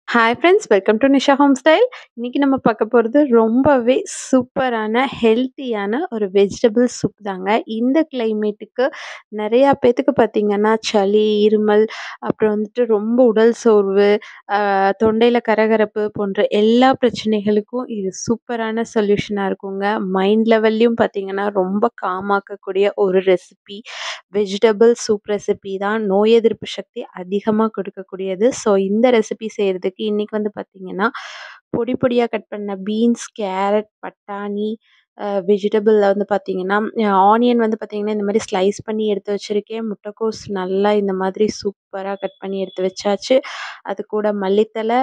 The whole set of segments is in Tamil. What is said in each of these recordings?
hi friends welcome to Nisha home style இன்னைக்கு நம்ம பார்க்க போகிறது ரொம்பவே சூப்பரான ஹெல்த்தியான ஒரு வெஜிடபிள் சூப் தாங்க இந்த கிளைமேட்டுக்கு நிறையா பேத்துக்கு பார்த்திங்கன்னா சளி இருமல் அப்புறம் வந்துட்டு ரொம்ப உடல் சோர்வு தொண்டையில் கரகரப்பு போன்ற எல்லா பிரச்சனைகளுக்கும் இது சூப்பரான சொல்யூஷனாக இருக்குங்க மைண்ட் லெவல்லையும் பார்த்திங்கன்னா ரொம்ப காமாக்கக்கூடிய ஒரு ரெசிபி வெஜிடபிள் சூப் ரெசிபி தான் நோய் எதிர்ப்பு சக்தி அதிகமாக கொடுக்கக்கூடியது ஸோ இந்த ரெசிபி செய்கிறதுக்கு இன்றைக்கி வந்து பார்த்திங்கன்னா பொடி பொடியாக கட் பண்ண பீன்ஸ் கேரட் பட்டாணி வெஜிடபிளில் வந்து பார்த்திங்கன்னா ஆனியன் வந்து பார்த்திங்கன்னா இந்த மாதிரி ஸ்லைஸ் பண்ணி எடுத்து வச்சுருக்கேன் முட்டைக்கோஸ் நல்லா இந்த மாதிரி சூப்பராக கட் பண்ணி எடுத்து வச்சாச்சு அது கூட மல்லித்தலை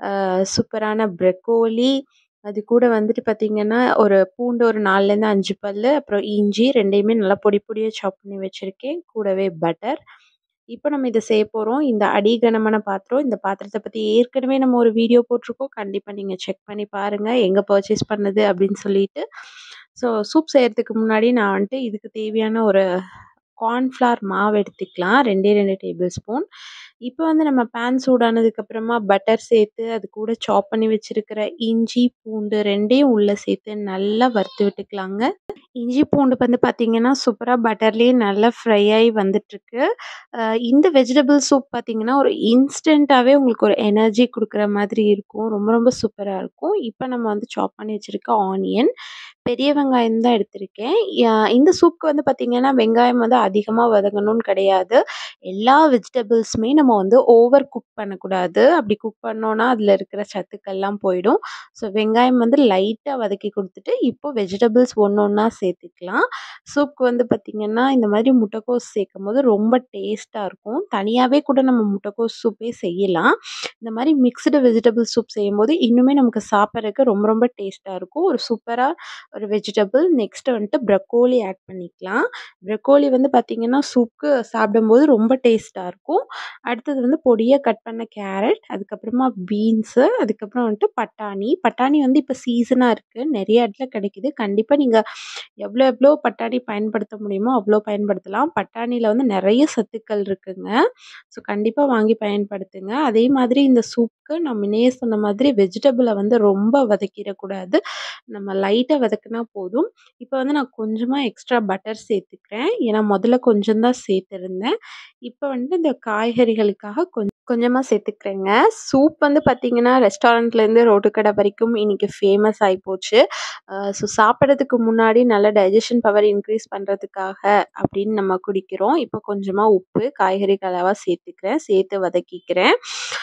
சூப்பரான ப்ரெக்கோலி அது கூட வந்துட்டு பார்த்திங்கன்னா ஒரு பூண்டு ஒரு நாலுலேருந்து அஞ்சு பல் அப்புறம் இஞ்சி ரெண்டையுமே நல்லா பொடி பொடியாக சாப் பண்ணி வச்சுருக்கேன் கூடவே பட்டர் இப்போ நம்ம இதை செய்ய போகிறோம் இந்த அடிகனமான பாத்திரம் இந்த பாத்திரத்தை பற்றி ஏற்கனவே நம்ம ஒரு வீடியோ போட்டிருக்கோம் கண்டிப்பாக நீங்கள் செக் பண்ணி பாருங்கள் எங்கே பர்ச்சேஸ் பண்ணது அப்படின்னு சொல்லிட்டு ஸோ சூப் செய்கிறதுக்கு முன்னாடி நான் வந்துட்டு இதுக்கு தேவையான ஒரு கார்ன்ஃப்ளவர் மாவு எடுத்துக்கலாம் ரெண்டே ரெண்டு டேபிள் ஸ்பூன் இப்போ வந்து நம்ம பேன் சூடானதுக்கப்புறமா பட்டர் சேர்த்து அது கூட சாப் பண்ணி வச்சுருக்கிற இஞ்சி பூண்டு ரெண்டையும் உள்ளே சேர்த்து நல்லா வறுத்து விட்டுக்கலாங்க இஞ்சி பூண்டு வந்து பார்த்திங்கன்னா சூப்பராக பட்டர்லேயே நல்லா ஃப்ரை ஆகி வந்துட்டுருக்கு இந்த வெஜிடபிள் சூப் பார்த்திங்கன்னா ஒரு இன்ஸ்டண்ட்டாகவே உங்களுக்கு ஒரு எனர்ஜி கொடுக்குற மாதிரி இருக்கும் ரொம்ப ரொம்ப சூப்பராக இருக்கும் இப்போ நம்ம வந்து சாப் பண்ணி வச்சுருக்க ஆனியன் பெரிய வெங்காயம் தான் எடுத்திருக்கேன் இந்த சூப்புக்கு வந்து பார்த்திங்கன்னா வெங்காயம் வந்து அதிகமாக வதங்கணும்னு கிடையாது எல்லா வெஜிடபிள்ஸுமே நம்ம வந்து ஓவர் குக் பண்ணக்கூடாது அப்படி குக் பண்ணோன்னா அதில் இருக்கிற சத்துக்கள்லாம் போயிடும் ஸோ வெங்காயம் வந்து லைட்டாக வதக்கி கொடுத்துட்டு இப்போது வெஜிடபிள்ஸ் ஒன்று ஒன்றா சேர்த்துக்கலாம் சூப்புக்கு வந்து பார்த்திங்கன்னா இந்த மாதிரி முட்டைக்கோஸ் சேர்க்கும் போது ரொம்ப டேஸ்ட்டாக இருக்கும் தனியாகவே கூட நம்ம முட்டைக்கோஸ் சூப்பே செய்யலாம் இந்த மாதிரி மிக்ஸ்டு வெஜிடபிள் சூப் செய்யும்போது இன்னுமே நமக்கு சாப்பிட்றதுக்கு ரொம்ப ரொம்ப டேஸ்ட்டாக இருக்கும் ஒரு சூப்பராக ஒரு வெஜிடபிள் நெக்ஸ்ட்டு வந்துட்டு ப்ரக்கோலி ஆட் பண்ணிக்கலாம் ப்ரக்கோலி வந்து பார்த்திங்கன்னா சூப்புக்கு சாப்பிடும்போது ரொம்ப டேஸ்ட்டாக இருக்கும் அடுத்தது வந்து பொடியாக கட் பண்ண கேரட் அதுக்கப்புறமா பீன்ஸு அதுக்கப்புறம் வந்துட்டு பட்டாணி பட்டாணி வந்து இப்போ சீசனாக இருக்குது நிறைய இடத்துல கிடைக்கிது கண்டிப்பாக நீங்கள் எவ்வளோ எவ்வளோ பட்டாணி பயன்படுத்த முடியுமோ அவ்வளோ பயன்படுத்தலாம் பட்டாணியில் வந்து நிறைய சத்துக்கள் இருக்குங்க ஸோ கண்டிப்பாக வாங்கி பயன்படுத்துங்க அதே மாதிரி இந்த சூப்புக்கு நான் முன்னையே சொன்ன மாதிரி வெஜிடபிளை வந்து ரொம்ப வதக்கிடக்கூடாது நம்ம லைட்டாக வதக்கினா போதும் இப்போ வந்து நான் கொஞ்சமாக எக்ஸ்ட்ரா பட்டர் சேர்த்துக்கிறேன் ஏன்னா முதல்ல கொஞ்சம் தான் சேர்த்துருந்தேன் இப்போ வந்து இந்த காய்கறிகளுக்காக கொஞ்சம் கொஞ்சமாக சேர்த்துக்கிறேங்க சூப் வந்து பார்த்திங்கன்னா ரெஸ்டாரண்ட்லேருந்து ரோட்டுக்கடை வரைக்கும் இன்றைக்கி ஃபேமஸ் ஆகிப்போச்சு ஸோ சாப்பிட்றதுக்கு முன்னாடி நல்ல டைஜஷன் பவர் இன்க்ரீஸ் பண்ணுறதுக்காக அப்படின்னு நம்ம குடிக்கிறோம் இப்போ கொஞ்சமாக உப்பு காய்கறி கலவாக சேர்த்துக்கிறேன் சேர்த்து வதக்கிக்கிறேன்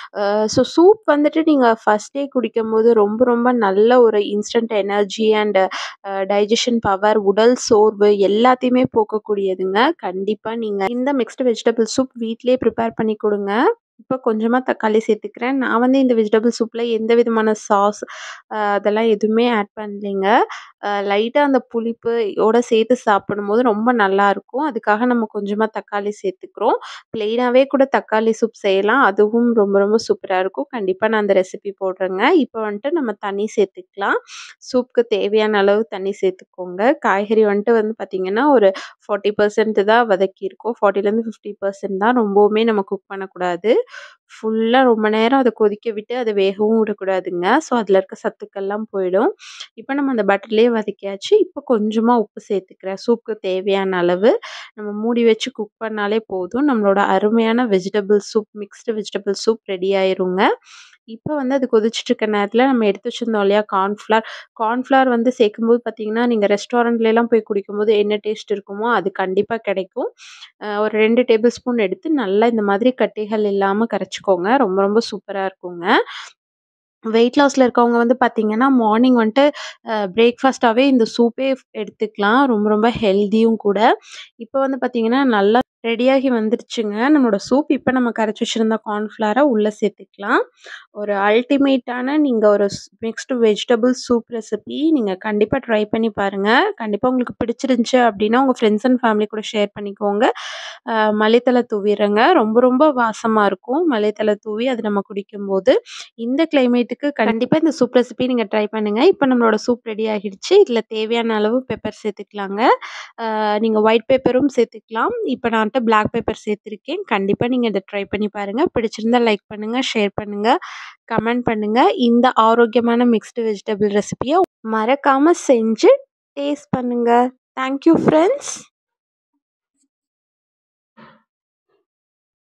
ஸோ சூப் வந்துட்டு நீங்கள் ஃபஸ்ட் டே குடிக்கும் போது ரொம்ப ரொம்ப நல்ல ஒரு instant energy and digestion power உடல் சோர்வு எல்லாத்தையுமே போக்கக்கூடியதுங்க கண்டிப்பாக நீங்கள் இந்த மிக்ஸ்டு வெஜிடபிள் சூப் வீட்டிலே ப்ரிப்பேர் பண்ணி கொடுங்க இப்போ கொஞ்சமாக தக்காளி சேர்த்துக்கிறேன் நான் வந்து இந்த வெஜிடபிள் சூப்பில் எந்த விதமான சாஸ் அதெல்லாம் எதுவுமே ஆட் பண்ணலைங்க லைட்டாக அந்த புளிப்பு ஓட சேர்த்து சாப்பிடும்போது ரொம்ப நல்லாயிருக்கும் அதுக்காக நம்ம கொஞ்சமாக தக்காளி சேர்த்துக்கிறோம் ப்ளெயினாகவே கூட தக்காளி சூப் செய்யலாம் அதுவும் ரொம்ப ரொம்ப சூப்பராக இருக்கும் கண்டிப்பாக நான் அந்த ரெசிபி போடுறேங்க இப்போ வந்துட்டு நம்ம தண்ணி சேர்த்துக்கலாம் சூப்புக்கு தேவையான அளவு தண்ணி சேர்த்துக்கோங்க காய்கறி வந்துட்டு வந்து பார்த்திங்கன்னா ஒரு ஃபார்ட்டி பர்சன்ட் தான் வதக்கியிருக்கோம் ஃபார்ட்டிலேருந்து ஃபிஃப்டி பர்சன்ட் தான் ரொம்பவுமே நம்ம குக் பண்ணக்கூடாது ஃபுல்லாக ரொம்ப நேரம் அதை கொதிக்க விட்டு அதை வேகவும் விடக்கூடாதுங்க ஸோ அதில் இருக்க சத்துக்கள்லாம் போயிடும் இப்போ நம்ம அந்த பட்டர்லேயே வதக்கியாச்சு இப்போ கொஞ்சமாக உப்பு சேர்த்துக்கிறேன் சூப்புக்கு தேவையான அளவு நம்ம மூடி வச்சு குக் பண்ணாலே போதும் நம்மளோட அருமையான vegetable soup mixed vegetable soup ready ஆயிருங்க இப்போ வந்து அது கொதிச்சுட்டு இருக்க நேரத்தில் நம்ம எடுத்து வச்சுருந்தோம் இல்லையா கார்ன்ஃப்ளவர் கார்ன்ஃப்ளவர் வந்து சேர்க்கும்போது பார்த்தீங்கன்னா நீங்கள் ரெஸ்டாரண்ட்லலாம் போய் குடிக்கும்போது என்ன டேஸ்ட் இருக்குமோ அது கண்டிப்பாக கிடைக்கும் ஒரு ரெண்டு டேபிள் ஸ்பூன் எடுத்து நல்லா இந்த மாதிரி கட்டிகள் இல்லாமல் கரைச்சிக்கோங்க ரொம்ப ரொம்ப சூப்பராக இருக்குங்க வெயிட் லாஸில் இருக்கவங்க வந்து பார்த்திங்கன்னா மார்னிங் வந்துட்டு பிரேக்ஃபாஸ்ட்டாகவே இந்த சூப்பே எடுத்துக்கலாம் ரொம்ப ரொம்ப ஹெல்த்தியும் கூட இப்போ வந்து பார்த்திங்கன்னா நல்லா ரெடியாகி வந்துருச்சுங்க நம்மளோட சூப் இப்போ நம்ம கரைச்சி வச்சுருந்த கார்ன்ஃப்ளவரை உள்ளே சேர்த்துக்கலாம் ஒரு அல்டிமேட்டான நீங்கள் ஒரு மிக்ஸ்டு வெஜிடபிள் சூப் ரெசிபி நீங்கள் கண்டிப்பாக ட்ரை பண்ணி பாருங்கள் கண்டிப்பாக உங்களுக்கு பிடிச்சிருந்துச்சி அப்படின்னா உங்கள் ஃப்ரெண்ட்ஸ் அண்ட் ஃபேமிலி கூட ஷேர் பண்ணிக்கோங்க மல்லித்தலை தூவிடுறேங்க ரொம்ப ரொம்ப வாசமாக இருக்கும் மல்லித்தலை தூவி அது நம்ம குடிக்கும்போது இந்த கிளைமேட்டுக்கு கண்டிப்பாக இந்த சூப் ரெசிபி நீங்கள் ட்ரை பண்ணுங்கள் இப்போ நம்மளோட சூப் ரெடி ஆகிடுச்சு இதில் தேவையான அளவு பெப்பர் சேர்த்துக்கலாங்க நீங்கள் ஒயிட் பெப்பரும் சேர்த்துக்கலாம் இப்போ நான் மட்டும் பிளாக் பெப்பர் சேர்த்துருக்கேன் கண்டிப்பாக நீங்கள் இதை ட்ரை பண்ணி பாருங்கள் பிடிச்சிருந்தா லைக் பண்ணுங்கள் ஷேர் பண்ணுங்கள் கமெண்ட் பண்ணுங்கள் இந்த ஆரோக்கியமான மிக்ஸ்டு வெஜிடபிள் ரெசிபியை மறக்காமல் செஞ்சு டேஸ்ட் பண்ணுங்கள் தேங்க்யூ ஃப்ரெண்ட்ஸ்